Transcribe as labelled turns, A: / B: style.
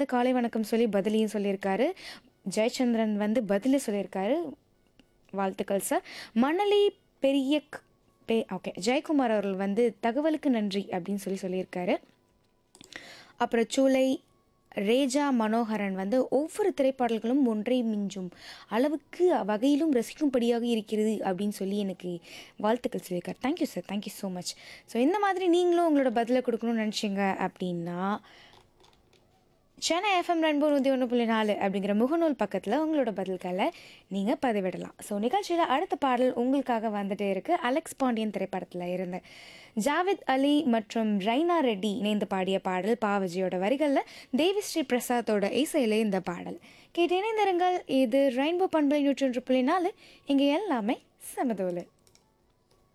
A: வந்து காலை வணக்கம் சொல்லி பதிலையும் சொல்லியிருக்காரு ஜெயச்சந்திரன் வந்து பதிலே சொல்லியிருக்காரு வாழ்த்துக்கள் சார் மணலி பெரிய க்- பே ஓகே ஜெயக்குமார் அவர்கள் வந்து தகவலுக்கு நன்றி அப்படின்னு சொல்லி சொல்லியிருக்காரு அப்புறம் சூலை ரேஜா மனோகரன் வந்து ஒவ்வொரு திரைப்பாடல்களும் ஒன்றை மிஞ்சும் அளவுக்கு வகையிலும் ரசிக்கும்படியாக இருக்கிறது அப்படின்னு சொல்லி எனக்கு வாழ்த்துக்கள் சொல்லியிருக்காரு thank you sir thank you so much so இந்த மாதிரி நீங்களும் உங்களோட பதிலை கொடுக்கணும்னு நினச்சிங்க அப்படின்னா சென்னை எஃப்எம் ரெண்டு நூற்றி ஒன்று புள்ளி நாலு அப்படிங்கிற முகநூல் பக்கத்தில் உங்களோட பதில்களை நீங்கள் பதிவிடலாம் ஸோ நிகழ்ச்சியில் அடுத்த பாடல் உங்களுக்காக வந்துட்டே இருக்கு அலெக்ஸ் பாண்டியன் திரைப்படத்தில் இருந்து ஜாவித் அலி மற்றும் ரைனா ரெட்டி இணைந்து பாடிய பாடல் பாவஜியோட வரிகளில் தேவிஸ்ரீ பிரசாத்தோட இசையிலே இந்த பாடல் கேட்டு இணைந்திருங்கள் இது ரெயின்போ பண்பலை நூற்றி ஒன்று புள்ளி நாலு இங்கே எல்லாமே சமதோலு